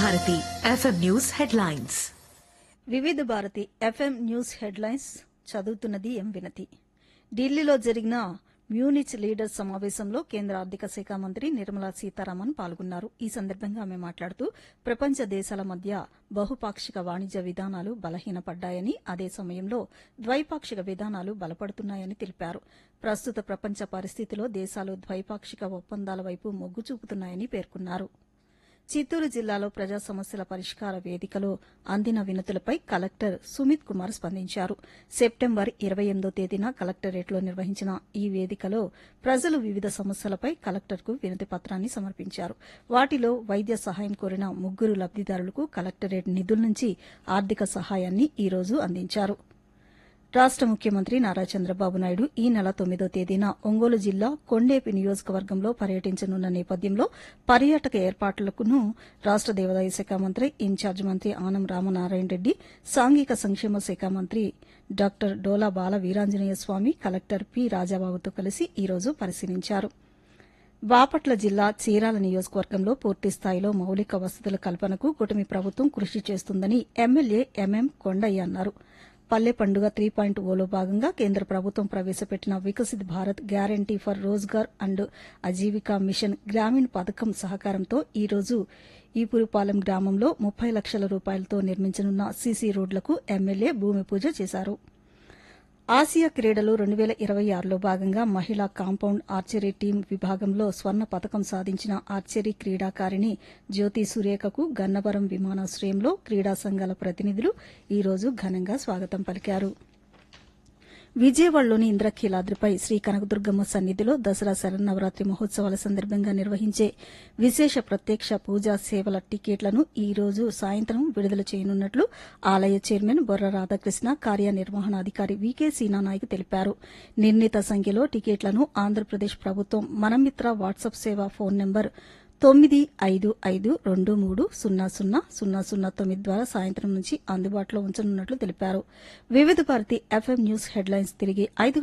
Bharati FM news headlines వివిధ Bharati FM news headlines చదువుతున్నది ఎం వినతి ఢిల్లీలో జరిగిన మ్యూనిచ్ లీడర్స్ సమావేశంలో కేంద్ర ఆర్థిక శాఖ మంత్రి నిర్మలా సీతారామన్ పాల్గొన్నారు ఈ సందర్భంగా ఆమె మాట్లాడుతూ ప్రపంచ దేశాల మధ్య బహుపాక్షిక వాణిజ్య విధానాలు బలహీనపడ్డాయని అదే సమయంలో ద్వైపాక్షిక విధానాలు బలపడుతున్నాయని తెలిపారు ప్రస్తుత ప్రపంచ పరిస్థితిలో దేశాలు ద్వైపాక్షిక ఒప్పందాల వైపు మొగ్గు చూపుతున్నాయని పేర్కొన్నారు చిత్తూరు జిల్లాలో ప్రజా సమస్యల పరిష్కార వేదికలో అందిన వినతులపై కలెక్టర్ సుమిత్ కుమార్ స్పందించారు సెప్టెంబర్ ఇరవై ఎనిమిదో తేదీన కలెక్టరేట్లో నిర్వహించిన ఈ వేదికలో ప్రజలు వివిధ సమస్యలపై కలెక్టర్కు వినతి పత్రాన్ని సమర్పించారు వాటిలో వైద్య సహాయం కోరిన ముగ్గురు లబ్దిదారులకు కలెక్టరేట్ నిధుల నుంచి ఆర్థిక సహాయాన్ని ఈ రోజు అందించారు రాష్ట ముఖ్యమంత్రి నారా చంద్రబాబు నాయుడు ఈ నెల తొమ్మిదో తేదీన ఒంగోలు జిల్లా కొండేపి నియోజకవర్గంలో పర్యటించనున్న నేపథ్యంలో పర్యాటక ఏర్పాట్లను రాష్ట దేవాదాయ శాఖ మంత్రి ఇన్ఛార్జ్ మంత్రి ఆనం రామనారాయణ రెడ్డి సాంఘిక సంక్షేమ శాఖ మంత్రి doctor Dola Bala Veeranjaneya Swamy collector P రాజాబాబుతో కలిసి ఈ రోజు పరిశీలించారు బాపట్ల జిల్లా చీరాల నియోజకవర్గంలో పూర్తి స్థాయిలో మౌలిక వసతుల కల్పనకు కూటమి ప్రభుత్వం కృషి చేస్తుందని ఎమ్మెల్యే ఎంఎం కొండయ్య అన్నారు పల్లె పండుగ త్రీ పాయింట్ ఓలో భాగంగా కేంద్ర ప్రభుత్వం ప్రవేశపెట్టిన Viksit Bharat guarantee for Rozgar and Ajeevika mission Grameen పథకం సహకారంతో ఈ రోజు ఈపురుపాలెం గ్రామంలో ముప్పై లక్షల రూపాయలతో నిర్మించనున్న సీసీ రోడ్లకు ఎమ్మెల్యే భూమి పూజ చేశారు ఆసియా క్రీడలు రెండు వేల ఇరవై ఆరులో భాగంగా మహిళా కాంపౌండ్ ఆర్చరీ టీం విభాగంలో స్వర్ణ పథకం సాధించిన ఆర్చరీ క్రీడాకారిణి జ్యోతి సురేఖకు గన్నవరం విమానాశ్రయంలో క్రీడా సంఘాల ప్రతినిధులు ఈ రోజు ఘనంగా స్వాగతం పలికారు విజయవాడలోని ఇంద్రకీలాద్రిపై శ్రీ కనకదుర్గమ్మ సన్నిధిలో దసరా శరన్నవరాత్రి మహోత్సవాల సందర్భంగా నిర్వహించే విశేష ప్రత్యక్ష పూజా సేవల టికెట్లను ఈ రోజు సాయంత్రం విడుదల చేయనున్నట్లు ఆలయ చైర్మన్ బొర్ర రాధాకృష్ణ కార్యనిర్వహణాధికారి వికే సీనానాయక్ తెలిపారు నిర్ణీత సంఖ్యలో టికెట్లను ఆంధ్రప్రదేశ్ ప్రభుత్వం మనమిత్ర వాట్సాప్ సేవ ఫోన్ నెంబర్ తొమ్మిది ఐదు ఐదు రెండు మూడు సున్నా సున్నా సున్నా సున్నా తొమ్మిది ద్వారా సాయంత్రం నుంచి అందుబాటులో ఉంచనున్నట్లు తెలిపారు వివిధ భారతి ఎఫ్ఎం న్యూస్ హెడ్లైన్స్ తిరిగి ఐదు